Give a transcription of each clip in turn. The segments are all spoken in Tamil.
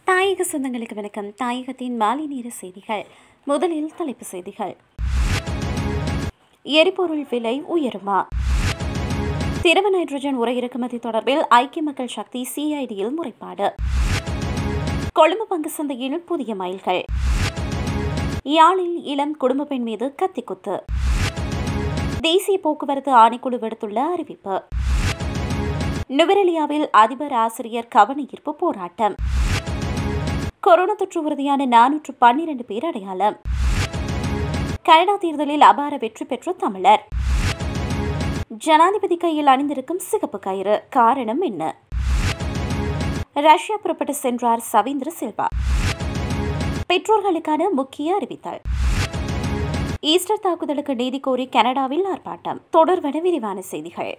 தாயக சொந்தங்களுக்கு வணக்கம் தாயகத்தின் மாலை நேர செய்திகள் முதலில் தலைப்புச் செய்திகள் எரிபொருள் விலை உயருமா திரவ நைட்ரஜன் உர இறக்குமதி தொடர்பில் ஐக்கிய மக்கள் சக்தி சிஐடியில் முறைப்பாடு கொழும்பு பங்கு சந்தையில் புதிய மைல்கள் யாழில் இளம் குடும்ப பெண் மீது கத்திக்குத்து தேசிய போக்குவரத்து ஆணைக்குழு விடுத்துள்ள அறிவிப்பு நுவரெலியாவில் அதிபர் ஆசிரியர் கவனஈர்ப்பு போராட்டம் கொரோனா தொற்று உறுதியான நானூற்று பன்னிரண்டு பேர் அடையாளம் கனடா தேர்தலில் அபார வெற்றி பெற்ற தமிழர் ஜனாதிபதி கையில் அணிந்திருக்கும் சிகப்பு கயிறு காரணம் என்ன ரஷ்யா புறப்பட்டு சென்றார் சவீந்திர சில்வா பெற்றோர்களுக்கான முக்கிய அறிவித்தல் ஈஸ்டர் தாக்குதலுக்கு நீதி கோரி கனடாவில் ஆர்ப்பாட்டம் தொடர்வன விரிவான செய்திகள்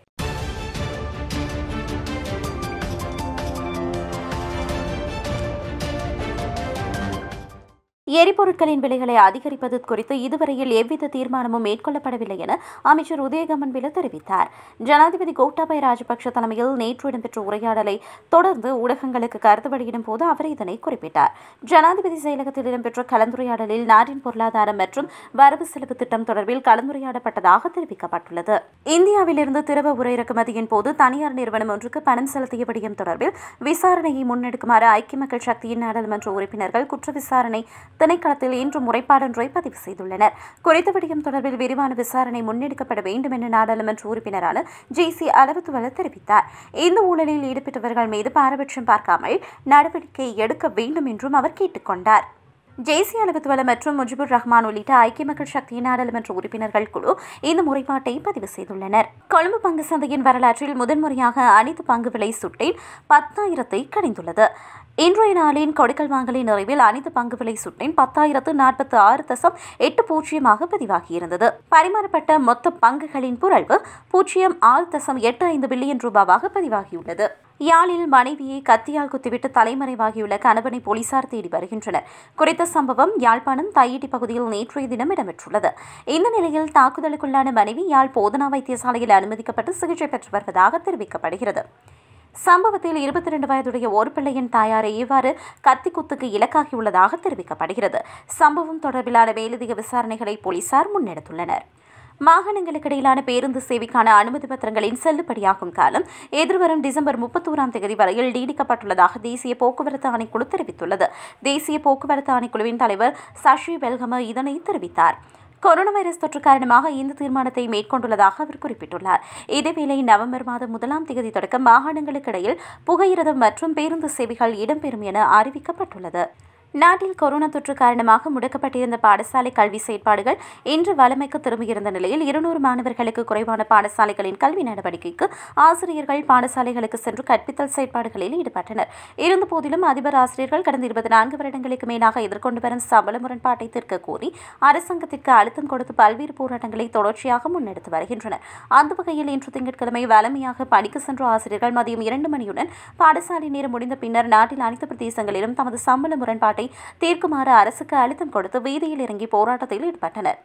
எரிபொருட்களின் விலைகளை அதிகரிப்பது குறித்து இதுவரையில் எவ்வித தீர்மானமும் மேற்கொள்ளப்படவில்லை என அமைச்சர் உதயகமன் பில தெரிவித்தார் ஜனாதிபதி கோட்டாபய ராஜபக்ஷ தலைமையில் நேற்று இடம்பெற்ற உரையாடலை தொடர்ந்து ஊடகங்களுக்கு கருத்து வெளியிடும் போது அவர் இதனை குறிப்பிட்டார் ஜனாதிபதி செயலகத்தில் இடம்பெற்ற கலந்துரையாடலில் நாட்டின் பொருளாதாரம் மற்றும் வரவு செலவு திட்டம் தொடர்பில் கலந்துரையாடப்பட்டதாக தெரிவிக்கப்பட்டுள்ளது இந்தியாவிலிருந்து திரவ உர இறக்குமதியின் போது தனியார் நிறுவனம் ஒன்றுக்கு பணம் செலுத்திய விடயம் தொடர்பில் விசாரணையை முன்னெடுக்குமாறு ஐக்கிய மக்கள் சக்தியின் நாடாளுமன்ற உறுப்பினர்கள் குற்ற விசாரணை திணைக்களத்தில் இன்று முறைப்பாடொன்றை பதிவு செய்துள்ளனர் குறித்த விடயம் தொடர்பில் விரிவான விசாரணை முன்னெடுக்கப்பட வேண்டும் என நாடாளுமன்ற உறுப்பினரான ஜே சி அளவுத்துவல தெரிவித்தார் இந்த ஊழலில் ஈடுபட்டவர்கள் மீது பாரபட்சம் பார்க்காமல் நடவடிக்கை எடுக்க வேண்டும் என்றும் அவர் கேட்டுக் கொண்டார் ஜேசி அலுவத்துவல மற்றும் முஜிபுர் ரஹ்மான் உள்ளிட்ட ஐக்கிய மக்கள் சக்தியின் நாடாளுமன்ற உறுப்பினர்கள் குழு இந்த முறைப்பாட்டை பதிவு செய்துள்ளனர் கொழும்பு பங்கு சந்தையின் வரலாற்றில் முதன்முறையாக அனைத்து பங்கு விலை சுட்டேன் பத்தாயிரத்தை கடைந்துள்ளது இன்றைய நாளின் கொடுக்கல் வாங்கலின் நிறைவில் அனைத்து பங்கு விலை சுட்டேன் பத்தாயிரத்து நாற்பத்தி ஆறு தசம் எட்டு பூஜ்ஜியமாக பதிவாகியிருந்தது பரிமாறப்பட்ட மொத்த பங்குகளின் புரள்வு பூஜ்ஜியம் ஆறு தசம் எட்டு ஐந்து பில்லியன் ரூபாவாக பதிவாகியுள்ளது யாழில் மனைவியை கத்தியால் குத்திவிட்டு தலைமறைவாகியுள்ள கணவனை போலீசார் தேடி வருகின்றனர் குறித்த சம்பவம் யாழ்ப்பாணம் தையிட்டி பகுதியில் நேற்றைய தினம் இடம்பெற்றுள்ளது இந்த நிலையில் தாக்குதலுக்குள்ளான மனைவி யாழ் போதனா வைத்தியசாலையில் அனுமதிக்கப்பட்டு சிகிச்சை பெற்று வருவதாக தெரிவிக்கப்படுகிறது சம்பவத்தில் இருபத்தி ரெண்டு வயதுடைய ஒரு பிள்ளையின் தாயாரை இவ்வாறு கத்திக்குத்துக்கு இலக்காகியுள்ளதாக தெரிவிக்கப்படுகிறது சம்பவம் தொடர்பிலான மேலதிக விசாரணைகளை போலீசார் முன்னெடுத்துள்ளனர் மாகாணங்களுக்கு இடையிலான பேருந்து சேவைக்கான அனுமதி பத்திரங்களின் செல்லுபடியாகும் காலம் எதிர்வரும் டிசம்பர் முப்பத்தோராம் தேதி வரையில் நீடிக்கப்பட்டுள்ளதாக தேசிய போக்குவரத்து ஆணைக்குழு தெரிவித்துள்ளது தேசிய போக்குவரத்து ஆணைக்குழுவின் தலைவர் சஷி வெல்கம இதனை தெரிவித்தார் கொரோனா வைரஸ் தொற்று காரணமாக இந்த தீர்மானத்தை மேற்கொண்டுள்ளதாக அவர் குறிப்பிட்டுள்ளார் இதேவேளை நவம்பர் மாதம் முதலாம் தேதி தொடக்கம் மாகாணங்களுக்கு இடையில் புகையிரதம் மற்றும் பேருந்து சேவைகள் இடம்பெறும் என அறிவிக்கப்பட்டுள்ளது நாட்டில் கொரோனா தொற்று காரணமாக முடக்கப்பட்டிருந்த பாடசாலை கல்வி செயற்பாடுகள் இன்று வளமைக்கு திரும்பியிருந்த நிலையில் இருநூறு மாணவர்களுக்கு குறைவான பாடசாலைகளின் கல்வி நடவடிக்கைக்கு ஆசிரியர்கள் பாடசாலைகளுக்கு சென்று கற்பித்தல் செயற்பாடுகளில் ஈடுபட்டனர் இருந்தபோதிலும் அதிபர் ஆசிரியர்கள் கடந்த இருபத்தி நான்கு வருடங்களுக்கு மேலாக எதிர்கொண்டு வரும் சம்பள முரண்பாட்டை தீர்க்க கோரி அரசாங்கத்திற்கு அழுத்தம் கொடுத்து பல்வேறு போராட்டங்களை தொடர்ச்சியாக முன்னெடுத்து வருகின்றனர் அந்த வகையில் இன்று திங்கட்கிழமை வளமையாக பணிக்கு சென்ற ஆசிரியர்கள் மதியம் இரண்டு மணியுடன் பாடசாலை நேரம் முடிந்த பின்னர் நாட்டில் அனைத்து பிரதேசங்களிலும் தமது சம்பள முரண்பாட்டை தீர்க்குமாறு அரசுக்கு அழுத்தம் கொடுத்து வீதியில் இறங்கி போராட்டத்தில் ஈடுபட்டனர்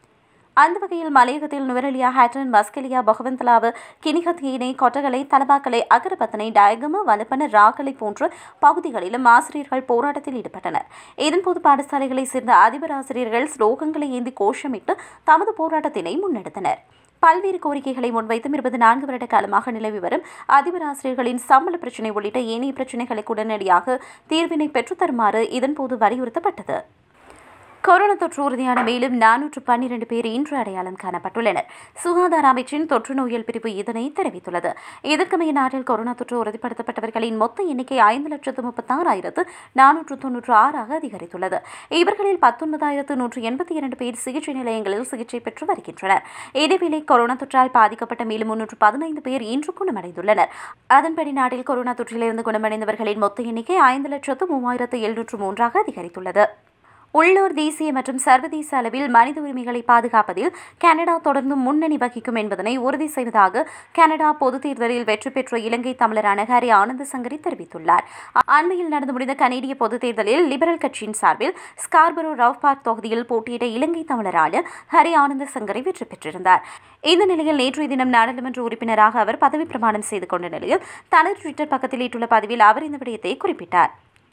அந்த வகையில் மலையகத்தில் நுவரெலியா ஹேட்டன் மஸ்கெலியா பகவந்தலாவு கினிகத்தியினை கொட்டகலை தலபாக்கலை அகரபத்தனை டயகம வலப்பன ராகலை போன்ற பகுதிகளிலும் ஆசிரியர்கள் போராட்டத்தில் ஈடுபட்டனர் இதன்போது பாடசாலைகளைச் சேர்ந்த அதிபர் ஆசிரியர்கள் ஸ்லோகங்களை ஏந்தி கோஷமிட்டு தமது போராட்டத்தினை முன்னெடுத்தனர் பல்வேறு கோரிக்கைகளை முன்வைத்தும் இருபத்தி நான்கு வருட காலமாக நிலவி வரும் அதிபர் ஆசிரியர்களின் சம்பள பிரச்சினை உள்ளிட்ட ஏனைய பிரச்சினைகளுக்கு உடனடியாக தீர்வினை பெற்றுத்தருமாறு இதன்போது வலியுறுத்தப்பட்டது கொரோனா தொற்று உறுதியான மேலும் நானூற்று பன்னிரண்டு பேர் இன்று அடையாளம் காணப்பட்டுள்ளனர் சுகாதார அமைச்சின் தொற்று நோயல் பிரிவு இதனை தெரிவித்துள்ளது இதற்கமைய நாட்டில் கொரோனா தொற்று உறுதிப்படுத்தப்பட்டவர்களின் மொத்த எண்ணிக்கை ஐந்து லட்சத்து முப்பத்தாறாயிரத்து நானூற்று தொன்னூற்று ஆறாக அதிகரித்துள்ளது இவர்களில் பத்தொன்பதாயிரத்து நூற்று எண்பத்தி இரண்டு பேர் சிகிச்சை நிலையங்களில் சிகிச்சை பெற்று வருகின்றனர் இதேவேளை கொரோனா தொற்றால் பாதிக்கப்பட்ட மேலும் முன்னூற்று பதினைந்து பேர் இன்று குணமடைந்துள்ளனர் அதன்படி நாட்டில் கொரோனா தொற்றிலிருந்து குணமடைந்தவர்களின் மொத்த எண்ணிக்கை ஐந்து லட்சத்து மூவாயிரத்து எழுநூற்று மூன்றாக அதிகரித்துள்ளது உள்ளூர் தேசிய மற்றும் சர்வதேச அளவில் மனித உரிமைகளை பாதுகாப்பதில் கனடா தொடர்ந்து முன்னணி வகிக்கும் என்பதனை உறுதி செய்வதாக கனடா பொதுத் தேர்தலில் வெற்றி பெற்ற இலங்கை தமிழரான ஹரி ஆனந்த சங்கரி தெரிவித்துள்ளார் அண்மையில் நடந்து முடிந்த கனேடிய பொதுத் தேர்தலில் லிபரல் கட்சியின் சார்பில் ஸ்கார்பரோ ரவ் பார்க் தொகுதியில் போட்டியிட்ட இலங்கை தமிழரான ஹரி ஆனந்த சங்கரி வெற்றி பெற்றிருந்தார் இந்த நிலையில் நேற்றைய தினம் நாடாளுமன்ற உறுப்பினராக அவர் பதவி பிரமாணம் செய்து கொண்ட நிலையில் தனது ட்விட்டர் பக்கத்தில் இட்டுள்ள பதிவில் அவர் இந்த விடயத்தை குறிப்பிட்டார்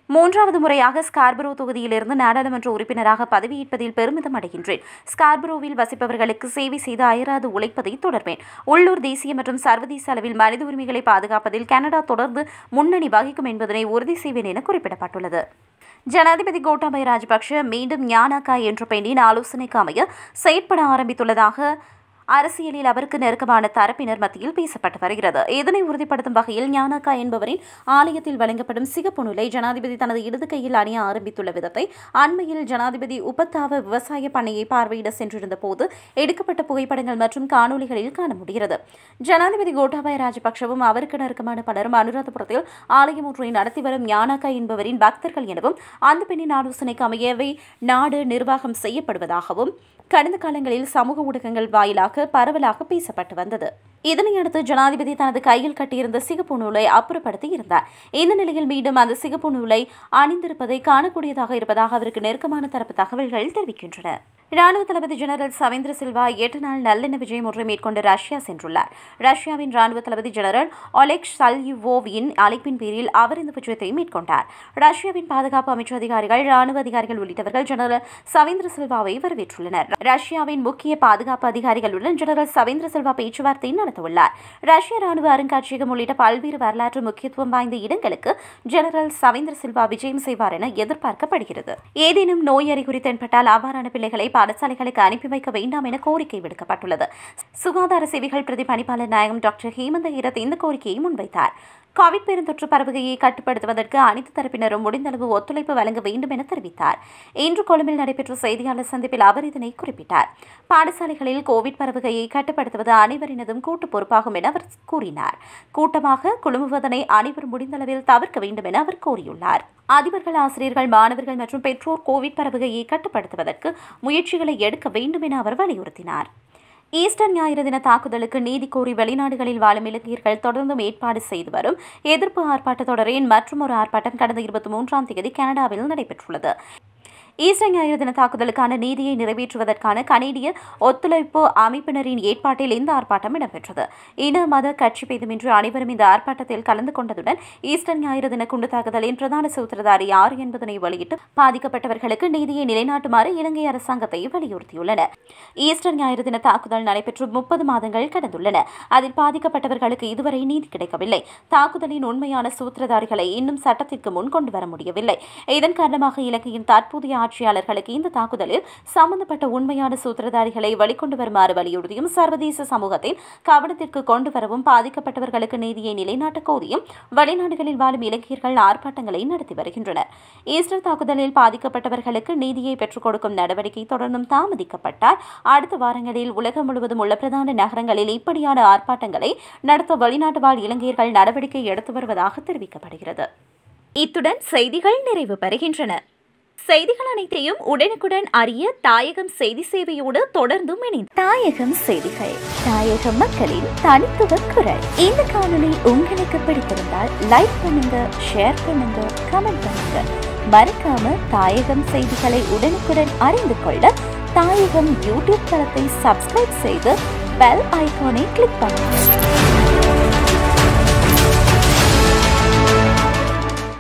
மூன்றாவது முறையாக ஸ்கார்பரோ தொகுதியிலிருந்து நாடாளுமன்ற உறுப்பினராக பதவியேற்பதில் பெருமிதம் அடைகின்றேன் ஸ்கார்பரோவில் வசிப்பவர்களுக்கு சேவை செய்து அயராது உழைப்பதை தொடர்வேன் உள்ளூர் தேசிய மற்றும் சர்வதேச அளவில் மனித உரிமைகளை பாதுகாப்பதில் கனடா தொடர்ந்து முன்னணி வகிக்கும் என்பதனை உறுதி செய்வேன் என குறிப்பிடப்பட்டுள்ளது ஜனாதிபதி கோட்டாபய ராஜபக்ஷ மீண்டும் ஞானாக்கா என்ற பெண்ணின் ஆலோசனைக்கு அமைய செயற்பட ஆரம்பித்துள்ளதாக அரசியலில் அவருக்கு நெருக்கமான தரப்பினர் மத்தியில் பேசப்பட்டு வருகிறது இதனை உறுதிப்படுத்தும் வகையில் ஞானாக்கா என்பவரின் ஆலயத்தில் வழங்கப்படும் சிகப்பு நூலை ஜனாதிபதி தனது இடது கையில் அணிய ஆரம்பித்துள்ள விதத்தை அண்மையில் ஜனாதிபதி உபத்தாவ விவசாய பண்ணையை பார்வையிட சென்றிருந்த போது எடுக்கப்பட்ட புகைப்படங்கள் மற்றும் காணொலிகளில் காண முடிகிறது ஜனாதிபதி கோட்டாபய ராஜபக்ஷவும் அவருக்கு நெருக்கமான பலரும் அனுராதபுரத்தில் ஆலயம் ஒன்றை நடத்தி வரும் ஞானாக்கா என்பவரின் பக்தர்கள் எனவும் அந்த பெண்ணின் ஆலோசனைக்கு அமையவை நாடு நிர்வாகம் செய்யப்படுவதாகவும் கடந்த காலங்களில் சமூக ஊடகங்கள் வாயிலாக பரவலாக பேசப்பட்டு வந்தது இதனையடுத்து ஜனாதிபதி தனது கையில் கட்டியிருந்த சிகப்பு நூலை அப்புறப்படுத்தி இருந்தார் இந்த நிலையில் மீண்டும் அந்த சிகப்பு நூலை அணிந்திருப்பதை காணக்கூடியதாக இருப்பதாக அவருக்கு நெருக்கமான தரப்பு தகவல்கள் தெரிவிக்கின்றன ராணுவ தளபதி ஜெனரல் சவேந்திர சில்வா எட்டு நாள் நல்லெண்ண விஜயம் ஒன்றை மேற்கொண்டு ரஷ்யா சென்றுள்ளார் ரஷ்யாவின் ராணுவ தளபதி ஜெனரல் ஒலெக் சல்யுவோவின் அழைப்பின் பேரில் அவர் இந்த விஜயத்தை மேற்கொண்டார் ரஷ்யாவின் பாதுகாப்பு அமைச்சு அதிகாரிகள் ராணுவ அதிகாரிகள் உள்ளிட்டவர்கள் ஜெனரல் சவேந்திர சில்வாவை வரவேற்றுள்ளனர் ரஷ்யாவின் முக்கிய பாதுகாப்பு அதிகாரிகளுடன் ஜெனரல் சவேந்திர சில்வா பேச்சுவார்த்தை நடத்தவுள்ளார் ரஷ்ய ராணுவ அருங்காட்சியகம் உள்ளிட்ட பல்வேறு வரலாற்று முக்கியத்துவம் வாய்ந்த இடங்களுக்கு ஜெனரல் சவேந்திர சில்வா விஜயம் செய்வார் என எதிர்பார்க்கப்படுகிறது ஏதேனும் நோய் அறிகுறி தென்பட்டால் அவ்வாறான பிள்ளைகளை பாடசாலைகளுக்கு அனுப்பி வைக்க வேண்டாம் என கோரிக்கை விடுக்கப்பட்டுள்ளது சுகாதார சேவைகள் பிரதிபலிப்பாளர் நாயகம் டாக்டர் ஹேமந்த ஹீரத் இந்த கோரிக்கையை முன்வைத்தார் கோவிட் பெருந்தொற்று பரவுகையை கட்டுப்படுத்துவதற்கு அனைத்து தரப்பினரும் முடிந்தளவு ஒத்துழைப்பு வழங்க வேண்டும் என தெரிவித்தார் இன்று கொழும்பில் நடைபெற்ற செய்தியாளர் சந்திப்பில் அவர் இதனை குறிப்பிட்டார் பாடசாலைகளில் கோவிட் பரவுகையை கட்டுப்படுத்துவது அனைவரினதும் கூட்டு பொறுப்பாகும் என அவர் கூறினார் கூட்டமாக குழுமுவதனை அனைவரும் முடிந்தளவில் தவிர்க்க வேண்டும் என அவர் கூறியுள்ளார் அதிபர்கள் ஆசிரியர்கள் மாணவர்கள் மற்றும் பெற்றோர் கோவிட் பரவுகையை கட்டுப்படுத்துவதற்கு முயற்சிகளை எடுக்க வேண்டும் என அவர் வலியுறுத்தினார் ஈஸ்டர் ஞாயிறு தின தாக்குதலுக்கு நீதி கோரி வெளிநாடுகளில் வாழும் இலங்கையர்கள் தொடர்ந்தும் ஏற்பாடு செய்து வரும் எதிர்ப்பு ஆர்ப்பாட்ட தொடரின் மற்றொரு ஆர்ப்பாட்டம் கடந்த இருபத்தி மூன்றாம் தேதி கனடாவில் நடைபெற்றுள்ளது ஈஸ்டர் ஞாயிறு தின தாக்குதலுக்கான நீதியை நிறைவேற்றுவதற்கான கனேடிய ஒத்துழைப்பு அமைப்பினரின் ஏற்பாட்டில் இந்த ஆர்ப்பாட்டம் இடம்பெற்றது இன மத கட்சி பேதமின்றி அனைவரும் இந்த ஆர்ப்பாட்டத்தில் கலந்து கொண்டதுடன் ஈஸ்டர் ஞாயிறு தின குண்டு தாக்குதலின் பிரதான சூத்திரதாரி யார் என்பதனை வெளியிட்டு பாதிக்கப்பட்டவர்களுக்கு நீதியை நிலைநாட்டுமாறு இலங்கை அரசாங்கத்தை வலியுறுத்தியுள்ளனர் ஈஸ்டர் ஞாயிறு தின தாக்குதல் நடைபெற்று முப்பது மாதங்கள் கடந்துள்ளன அதில் பாதிக்கப்பட்டவர்களுக்கு இதுவரை நீதி கிடைக்கவில்லை தாக்குதலின் உண்மையான சூத்திரதாரிகளை இன்னும் சட்டத்திற்கு முன் கொண்டு வர முடியவில்லை இதன் காரணமாக இலங்கையின் தற்போதைய ஆட்சியாளர்களுக்கு இந்த தாக்குதலில் சம்பந்தப்பட்ட உண்மையான சூத்திரதாரிகளை வெளிக்கொண்டு வருமாறு வலியுறுத்தியும் சர்வதேச சமூகத்தின் கவனத்திற்கு கொண்டு வரவும் பாதிக்கப்பட்டவர்களுக்கு நீதியை நிலைநாட்ட கோரியும் வெளிநாடுகளில் வாழும் இலங்கையர்கள் ஆர்ப்பாட்டங்களை நடத்தி வருகின்றனர் ஈஸ்டர் தாக்குதலில் பாதிக்கப்பட்டவர்களுக்கு நீதியை பெற்றுக் கொடுக்கும் நடவடிக்கை தொடர்ந்தும் தாமதிக்கப்பட்டால் அடுத்த வாரங்களில் உலகம் முழுவதும் உள்ள பிரதான நகரங்களில் இப்படியான ஆர்ப்பாட்டங்களை நடத்த வெளிநாட்டு வாழ் இலங்கையர்கள் நடவடிக்கை எடுத்து வருவதாக தெரிவிக்கப்படுகிறது இத்துடன் செய்திகள் நிறைவு பெறுகின்றன செய்திகள் அனைத்தையும் உடனுக்குடன் அறிய தாயகம் செய்தி சேவையோடு தொடர்ந்தும் இணை தாயகம் செய்திகள் தாயக மக்களின் தனித்துவ குரல் இந்த காணொளி உங்களுக்கு பிடித்திருந்தால் லைக் பண்ணுங்க ஷேர் பண்ணுங்க கமெண்ட் பண்ணுங்க மறக்காம தாயகம் செய்திகளை உடனுக்குடன் அறிந்து கொள்ள தாயகம் யூடியூப் தளத்தை சப்ஸ்கிரைப் செய்து பெல் ஐகானை கிளிக் பண்ணுங்க